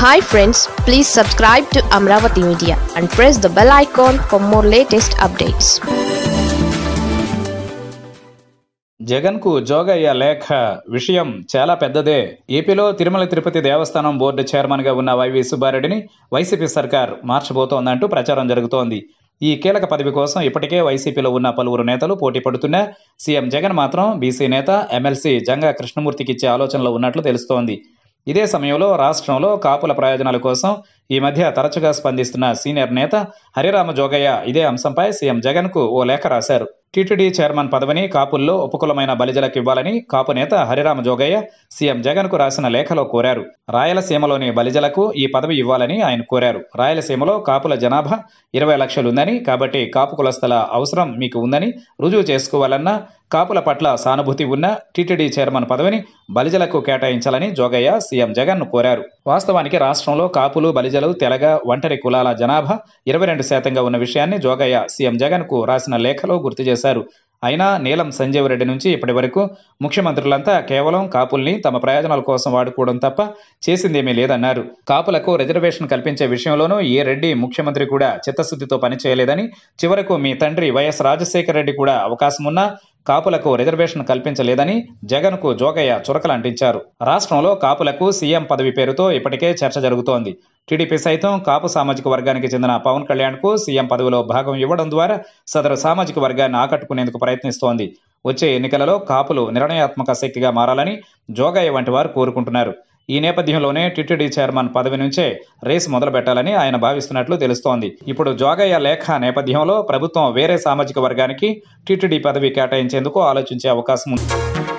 hi friends please subscribe to Amaravati media and press the bell icon for more latest updates జగన్కు జోగయ్య లేఖ విషయం చాలా పెద్దదే ఏపీలో తిరుమల తిరుపతి దేవస్థానం బోర్డు చైర్మన్గా ఉన్న వైవి సుబ్బారెడ్డిని వైసీపీ సర్కార్ మార్చబోతోందంటూ ప్రచారం జరుగుతోంది ఈ కీలక పదవి కోసం ఇప్పటికే వైసీపీలో ఉన్న పలువురు నేతలు పోటీ పడుతున్నా సీఎం జగన్ మాత్రం బీసీ నేత ఎమ్మెల్సీ జంగా కృష్ణమూర్తికి ఇచ్చే ఆలోచనలో ఉన్నట్లు తెలుస్తోంది ఇదే సమయంలో రాష్ట్రంలో కాపుల ప్రయోజనాల కోసం ఈ మధ్య తరచుగా స్పందిస్తున్న సీనియర్ నేత హరిరామ జోగయ్య ఇదే అంశంపై సీఎం జగన్కు ఓ లేఖ రాశారు టీటీడీ చైర్మన్ పదవిని కాపుల్లో ఉపకులమైన బలిజలకు ఇవ్వాలని కాపు నేత హరిరామ జోగయ్య సీఎం జగన్కు రాసిన లేఖలో కోరారు రాయలసీమలోని బలిజలకు ఈ పదవి ఇవ్వాలని ఆయన కోరారు రాయలసీమలో కాపుల జనాభా ఇరవై లక్షలుందని కాబట్టి కాపు కులస్థల అవసరం మీకు ఉందని రుజువు చేసుకోవాలన్నా కాపుల పట్ల సానుభూతి ఉన్న టీటీడీ చైర్మన్ పదవిని బలిజలకు కేటాయించాలని జోగయ్య సీఎం జగన్ను కోరారు వాస్తవానికి రాష్ట్రంలో కాపులు బలిజలు తెలగ ఒంటరి కులాల జనాభా ఇరవై రెండు శాతంగా ఉన్న విషయాన్ని జోగయ్య సీఎం జగన్కు రాసిన లేఖలో గుర్తు చేశారు అయినా నీలం సంజీవ్ రెడ్డి నుంచి ఇప్పటి వరకు ముఖ్యమంత్రులంతా కేవలం కాపుల్ని తమ ప్రయోజనాల కోసం వాడుకోవడం తప్ప చేసిందేమీ లేదన్నారు కాపులకు రిజర్వేషన్ కల్పించే విషయంలోనూ ఏ రెడ్డి ముఖ్యమంత్రి కూడా చిత్తశుద్ధితో పనిచేయలేదని చివరకు మీ తండ్రి వైఎస్ రాజశేఖర రెడ్డి కూడా అవకాశం ఉన్నా కాపులకు రిజర్వేషన్ కల్పించలేదని జగన్కు జోగయ్య చురకలు అంటించారు రాష్ట్రంలో కాపులకు సీఎం పదవి పేరుతో ఇప్పటికే చర్చ జరుగుతోంది టీడీపీ సైతం కాపు సామాజిక వర్గానికి చెందిన పవన్ కళ్యాణ్కు సీఎం పదవిలో భాగం ఇవ్వడం ద్వారా సదరు సామాజిక వర్గాన్ని ఆకట్టుకునేందుకు ప్రయత్నిస్తోంది వచ్చే ఎన్నికలలో కాపులు నిర్ణయాత్మక శక్తిగా మారాలని జోగయ్య వంటి వారు కోరుకుంటున్నారు ఈ నేపథ్యంలోనే టీటీడీ చైర్మన్ పదవి నుంచే రేసు మొదలు పెట్టాలని ఆయన భావిస్తున్నట్లు తెలుస్తోంది ఇప్పుడు జోగయ్య లేఖ నేపథ్యంలో ప్రభుత్వం వేరే సామాజిక వర్గానికి టీటీడీ పదవి కేటాయించేందుకు ఆలోచించే అవకాశం ఉంది